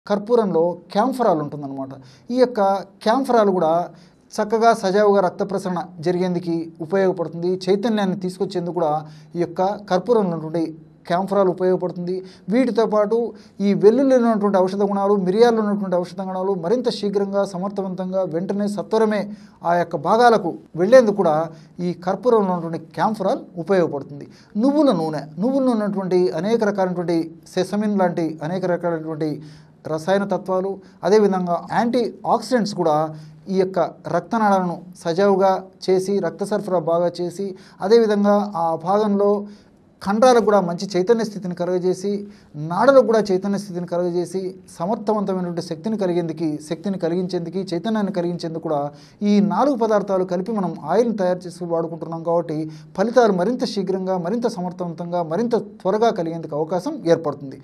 కర్పూరంలో క్యాంఫరాల్ ఉంటుందన్నమాట ఈ యొక్క క్యాంఫరాల్ కూడా చక్కగా సజావుగా రక్త ప్రసరణ జరిగేందుకు ఉపయోగపడుతుంది చైతన్యాన్ని తీసుకొచ్చేందుకు కూడా ఈ యొక్క కర్పూరంలో ఉన్నటువంటి క్యాంఫరాల్ ఉపయోగపడుతుంది వీటితో పాటు ఈ వెల్లుల్లిలో ఉన్నటువంటి ఔషధ గుణాలు మిరియాల్లో ఉన్నటువంటి ఔషధ గుణాలు మరింత శీఘ్రంగా సమర్థవంతంగా వెంటనే సత్వరమే ఆ యొక్క భాగాలకు వెళ్లేందుకు కూడా ఈ కర్పూరంలో ఉన్నటువంటి క్యాంఫరాల్ ఉపయోగపడుతుంది నువ్వుల నూనె నువ్వుల్లో ఉన్నటువంటి అనేక రకాలైనటువంటి సెసమిన్ లాంటి అనేక రకాలైనటువంటి రసాయన తత్వాలు అదేవిధంగా యాంటీ ఆక్సిడెంట్స్ కూడా ఈ యొక్క రక్తనాళాలను సజావుగా చేసి రక్త సరఫరా బాగా చేసి అదేవిధంగా ఆ భాగంలో కండరాలకు కూడా మంచి చైతన్య స్థితిని కలుగజేసి నాడలకు కూడా చైతన్య స్థితిని కలుగజేసి సమర్థవంతమైనటువంటి శక్తిని కలిగేందుకు శక్తిని కలిగించేందుకు చైతన్యాన్ని కలిగించేందుకు కూడా ఈ నాలుగు పదార్థాలు కలిపి మనం ఆయిల్ని తయారు చేసి వాడుకుంటున్నాం కాబట్టి ఫలితాలు మరింత శీఘ్రంగా మరింత సమర్థవంతంగా మరింత త్వరగా కలిగేందుకు అవకాశం ఏర్పడుతుంది